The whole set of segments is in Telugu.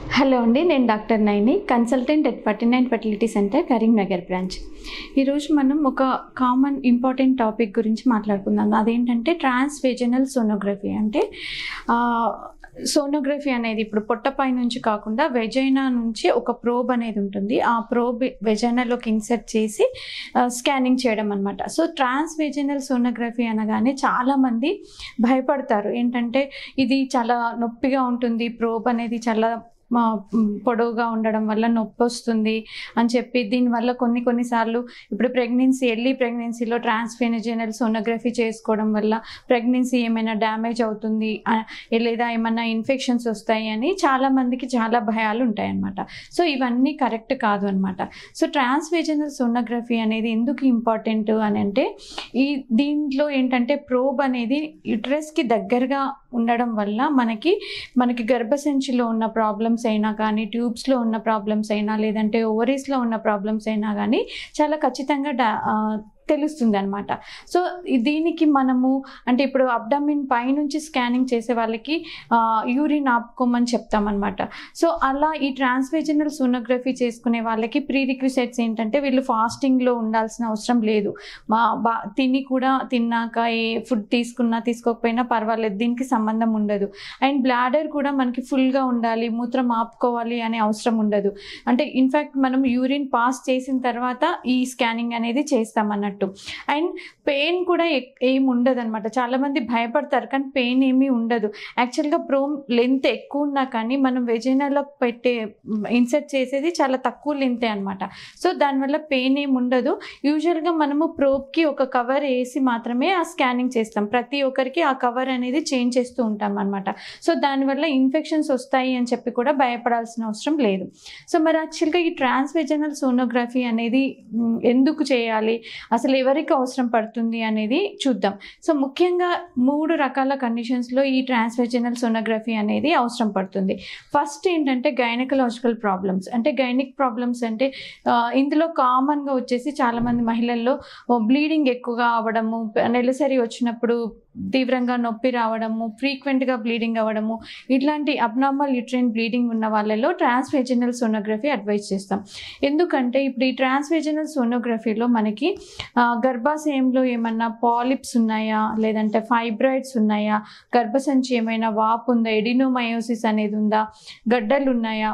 హలో అండి నేను doctor Naini consultant at forty nine fertility centre Karimnagar branch ఈరోజు మనం ఒక కామన్ ఇంపార్టెంట్ టాపిక్ గురించి మాట్లాడుకుందాం అదేంటంటే ట్రాన్స్ వెజనల్ సోనోగ్రఫీ అంటే సోనోగ్రఫీ అనేది ఇప్పుడు పొట్టపై నుంచి కాకుండా వెజైనా నుంచి ఒక ప్రోబ్ అనేది ఉంటుంది ఆ ప్రోబ్ వెజైనాలోకి ఇన్సర్ట్ చేసి స్కానింగ్ చేయడం అనమాట సో ట్రాన్స్ వెజనల్ సోనోగ్రఫీ అనగానే చాలామంది భయపడతారు ఏంటంటే ఇది చాలా నొప్పిగా ఉంటుంది ప్రోబ్ అనేది చాలా మా పొడవుగా ఉండడం వల్ల నొప్పి వస్తుంది అని చెప్పి దీనివల్ల కొన్ని కొన్నిసార్లు ఇప్పుడు ప్రెగ్నెన్సీ ఎర్లీ ప్రెగ్నెన్సీలో ట్రాన్స్ఫెనజెనల్ సోనోగ్రఫీ చేసుకోవడం వల్ల ప్రెగ్నెన్సీ ఏమైనా డ్యామేజ్ అవుతుంది ఆ, లేదా ఏమైనా ఇన్ఫెక్షన్స్ వస్తాయి అని చాలా మందికి చాలా భయాలు ఉంటాయి అన్నమాట సో ఇవన్నీ కరెక్ట్ కాదు అనమాట సో ట్రాన్స్ఫెజనల్ సోనోగ్రఫీ అనేది ఎందుకు ఇంపార్టెంట్ అని అంటే ఈ దీంట్లో ఏంటంటే ప్రోబ్ అనేది యుట్రస్కి దగ్గరగా ఉండడం వల్ల మనకి మనకి గర్భసంచిలో ఉన్న ప్రాబ్లమ్స్ అయినా కానీ ట్యూబ్స్లో ఉన్న ప్రాబ్లమ్స్ అయినా లేదంటే ఓవరీస్లో ఉన్న ప్రాబ్లమ్స్ అయినా కానీ చాలా ఖచ్చితంగా డా ఆ, తెలుస్తుంది అనమాట సో ఈ- దీనికి మనము అంటే ఇప్పుడు అబ్డమిన్ పైనుంచి స్కానింగ్ చేసే వాళ్ళకి యూరిన్ ఆపుకోమని చెప్తామన్నమాట సో అలా ఈ ట్రాన్స్వెజనల్ సోనోగ్రఫీ చేసుకునే వాళ్ళకి ప్రీ రిక్విసైట్స్ ఏంటంటే వీళ్ళు ఫాస్టింగ్లో ఉండాల్సిన అవసరం లేదు మా బా తిని కూడా తిన్నాక ఏ ఫుడ్ తీసుకున్నా తీసుకోకపోయినా పర్వాలేదు దీనికి సంబంధం ఉండదు అండ్ బ్లాడర్ కూడా మనకి ఫుల్గా ఉండాలి మూత్రం ఆపుకోవాలి అనే అవసరం ఉండదు అంటే ఇన్ఫ్యాక్ట్ మనం యూరిన్ పాస్ చేసిన తర్వాత ఈ స్కానింగ్ అనేది చేస్తాం అన్నట్టు అండ్ పెయిన్ కూడా ఎక్- ఏం ఉండదు అనమాట చాలామంది భయపడతారు కానీ పెయిన్ ఏమీ ఉండదు యాక్చువల్గా ప్రోమ్ లెంత్ ఎక్కువ ఉన్నా కానీ మనం వెజైనాలో పెట్టే ఇన్సర్ట్ చేసేది చాలా తక్కువ లెంతే అనమాట సో దానివల్ల పెయిన్ ఏమి ఉండదు యూజువల్గా మనము ప్రోబ్కి ఒక కవర్ వేసి మాత్రమే ఆ స్కానింగ్ చేస్తాం ప్రతి ఒక్కరికి ఆ కవర్ అనేది చేంజ్ చేస్తూ ఉంటాం అనమాట సో దానివల్ల ఇన్ఫెక్షన్స్ వస్తాయి అని చెప్పి కూడా భయపడాల్సిన అవసరం లేదు సో మరి యాక్చువల్గా ఈ ట్రాన్స్వెజనల్ సోనోగ్రఫీ అనేది మ్, ఎందుకు చేయాలి అసలు ఎవరికి అవసరం పడుతుంది అనేది చూద్దాం సో ముఖ్యంగా మూడు రకాల కండిషన్స్లో ఈ ట్రాన్స్వెజనల్ సోనోగ్రఫీ అనేది అవసరం పడుతుంది ఫస్ట్ ఏంటంటే గైనకలాజికల్ ప్రాబ్లమ్స్ అంటే గైనిక్ ప్రాబ్లమ్స్ అంటే ఆ, ఇందులో కామన్గా వచ్చేసి చాలామంది మహిళల్లో బ్లీడింగ్ ఎక్కువగా అవ్వడము నెలసరి వచ్చినప్పుడు తీవ్రంగా నొప్పి రావడము ఫ్రీక్వెంట్గా బ్లీడింగ్ అవ్వడము ఇట్లాంటి అబ్నార్మల్ యూట్రైన్ బ్లీడింగ్ ఉన్న వాళ్ళలో ట్రాన్స్వెజనల్ సోనోగ్రఫీ అడ్వైజ్ చేస్తాం ఎందుకంటే ఇప్పుడు ఈ ట్రాన్స్వెజనల్ సోనోగ్రఫీలో మనకి ఆ, గర్భాశయంలో ఏమన్నా పాలిప్స్ ఉన్నాయా లేదంటే ఫైబ్రాయిడ్స్ ఉన్నాయా గర్భసంచి ఏమైనా వాపు ఉందా ఎడినోమయోసిస్ అనేది ఉందా గడ్డలు ఉన్నాయా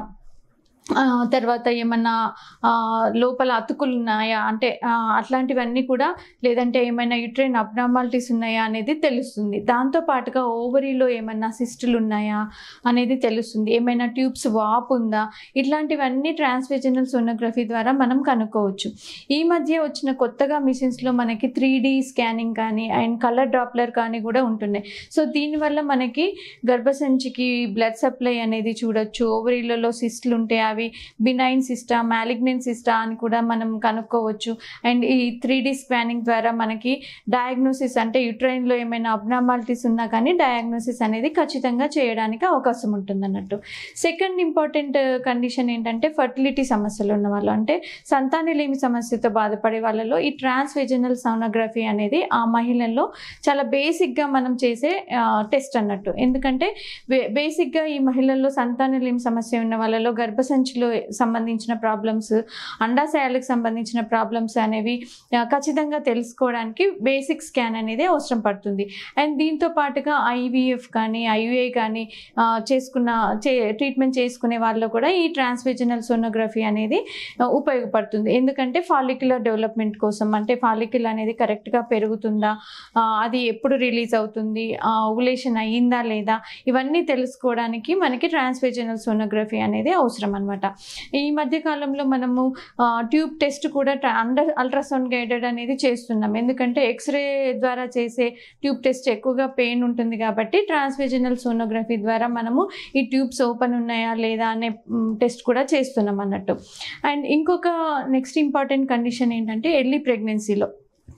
ఆ, తర్వాత ఏమన్నా ఆ, లోపల అతుకులు ఉన్నాయా అంటే ఆ, అట్లాంటివన్నీ కూడా లేదంటే ఏమైనా యుట్రైన్ అబ్నార్మాలిటీస్ ఉన్నాయా అనేది తెలుస్తుంది దాంతో పాటుగా ఓవరీలో ఏమైనా సిస్టులు ఉన్నాయా అనేది తెలుస్తుంది ఏమైనా ట్యూబ్స్ వాపు ఉందా ఇట్లాంటివన్నీ ట్రాన్స్వెజనల్ సోనోగ్రఫీ ద్వారా మనం కనుక్కోవచ్చు ఈ మధ్య వచ్చిన కొత్తగా మిషన్స్లో మనకి త్రీ డి స్కానింగ్ కానీ అండ్ కలర్ డ్రాప్లర్ కానీ కూడా ఉంటున్నాయి సో దీనివల్ల మనకి గర్భసంచికి బ్లడ్ సప్లై అనేది చూడొచ్చు ఓవరీలలో సిస్టులు ఉంటే అవి బినైన్ సిస్టా మ్యాలిగ్నెంట్ సిస్టా అని కూడా మనం కనుక్కోవచ్చు అండ్ ఈ త్రీ డి స్కానింగ్ ద్వారా మనకి డయాగ్నోసిస్ అంటే యుట్రైన్లో ఏమైనా అబ్నార్మాలిటీస్ ఉన్నా కానీ డయాగ్నోసిస్ అనేది ఖచ్చితంగా చేయడానికి అవకాశం ఉంటుంది అన్నట్టు సెకండ్ ఇంపార్టెంట్ కండిషన్ ఏంటంటే ఫర్టిలిటీ సమస్యలు ఉన్న వాళ్ళు అంటే సంతానలేమి సమస్యతో బాధపడే వాళ్ళలో ఈ ట్రాన్స్వెజనల్ సోనోగ్రఫీ అనేది ఆ మహిళల్లో చాలా బేసిక్గా మనం చేసే టెస్ట్ అన్నట్టు ఎందుకంటే బే- బేసిక్గా ఈ మహిళల్లో సంతానలేమి సమస్య ఉన్న వాళ్ళలో గర్భసంచిలో సంబంధించిన ప్రాబ్లమ్స్ అండాశయాలకు సంబంధించిన ప్రాబ్లమ్స్ అనేవి ఆ, ఖచ్చితంగా తెలుసుకోవడానికి బేసిక్ స్కాన్ అనేది అవసరం పడుతుంది అండ్ దీంతో పాటుగా ఐవీఎఫ్ కానీ ఐయుఏ కానీ ఆ, చేసుకున్న చే ట్రీట్మెంట్ చేసుకునే వాళ్ళు కూడా ఈ ట్రాన్స్వెజనల్ సోనోగ్రఫీ అనేది ఆ, ఉపయోగపడుతుంది ఎందుకంటే ఫాలిక్యులర్ డెవలప్మెంట్ కోసం అంటే ఫాలిక్యుల్ అనేది కరెక్ట్గా పెరుగుతుందా ఆ, అది ఎప్పుడు రిలీజ్ అవుతుంది ఓవులేషన్ అయ్యిందా లేదా ఇవన్నీ తెలుసుకోవడానికి మనకి ట్రాన్స్వెజనల్ సోనోగ్రఫీ అనేది అవసరం అనమాట ఈ మధ్య కాలంలో మనము ఆ, ట్యూబ్ టెస్ట్ కూడా ట్రా- అండర్ అల్ట్రాసౌండ్ గైడెడ్ అనేది చేస్తున్నాం ఎందుకంటే ఎక్స్రే ద్వారా చేసే ట్యూబ్ టెస్ట్ ఎక్కువగా పెయిన్ ఉంటుంది కాబట్టి ట్రాన్స్వెజనల్ సోనోగ్రఫీ ద్వారా మనము ఈ ట్యూబ్స్ ఓపెన్ ఉన్నాయా లేదా అనే టెస్ట్ కూడా చేస్తున్నాం అన్నట్టు అండ్ ఇంకొక నెక్స్ట్ ఇంపార్టెంట్ కండిషన్ ఏంటంటే ఎర్లీ ప్రెగ్నెన్సీలో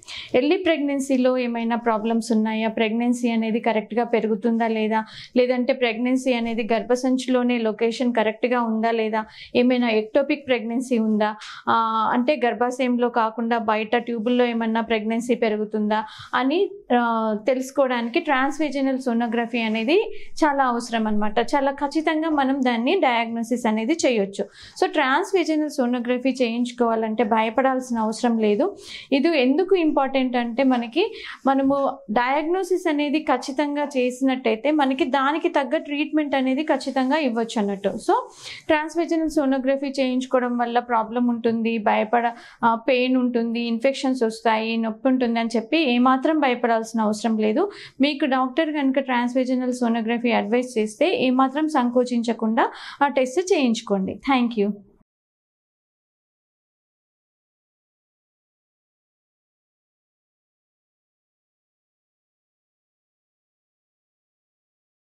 ఎర్లీ ప్రెగ్నెన్సీలో ఏమైనా ప్రాబ్లమ్స్ ఉన్నాయా ప్రెగ్నెన్సీ అనేది కరెక్ట్గా పెరుగుతుందా లేదా లేదంటే ప్రెగ్నెన్సీ అనేది గర్భసంచిలోనే లొకేషన్ కరెక్ట్గా ఉందా లేదా ఏమైనా ఎక్టోపిక్ ప్రెగ్నెన్సీ ఉందా ఆ, అంటే గర్భాశయంలో కాకుండా బయట ట్యూబుల్లో ఏమన్నా ప్రెగ్నెన్సీ పెరుగుతుందా అని ఆ, తెలుసుకోవడానికి ట్రాన్స్వేజనల్ సోనోగ్రఫీ అనేది చాలా అవసరం అనమాట చాలా ఖచ్చితంగా మనం దాన్ని డయాగ్నోసిస్ అనేది చేయొచ్చు సో ట్రాన్స్వేజనల్ సోనోగ్రఫీ చేయించుకోవాలంటే భయపడాల్సిన అవసరం లేదు ఇది ఎందుకు ఇంపార్టెంట్ అంటే మనకి మనము డయాగ్నోసిస్ అనేది ఖచ్చితంగా చేసినట్టయితే మనకి దానికి తగ్గ ట్రీట్మెంట్ అనేది ఖచ్చితంగా ఇవ్వచ్చు అన్నట్టు సో ట్రాన్స్వెజనల్ సోనోగ్రఫీ చేయించుకోవడం వల్ల ప్రాబ్లం ఉంటుంది భయపడ పెయిన్ ఉంటుంది ఇన్ఫెక్షన్స్ వస్తాయి నొప్పి ఉంటుంది అని చెప్పి ఏమాత్రం భయపడాల్సిన అవసరం లేదు మీకు డాక్టర్ కనుక ట్రాన్స్వెజనల్ సోనోగ్రఫీ అడ్వైస్ చేస్తే ఏమాత్రం సంకోచించకుండా ఆ టెస్ట్ చేయించుకోండి థ్యాంక్ యూ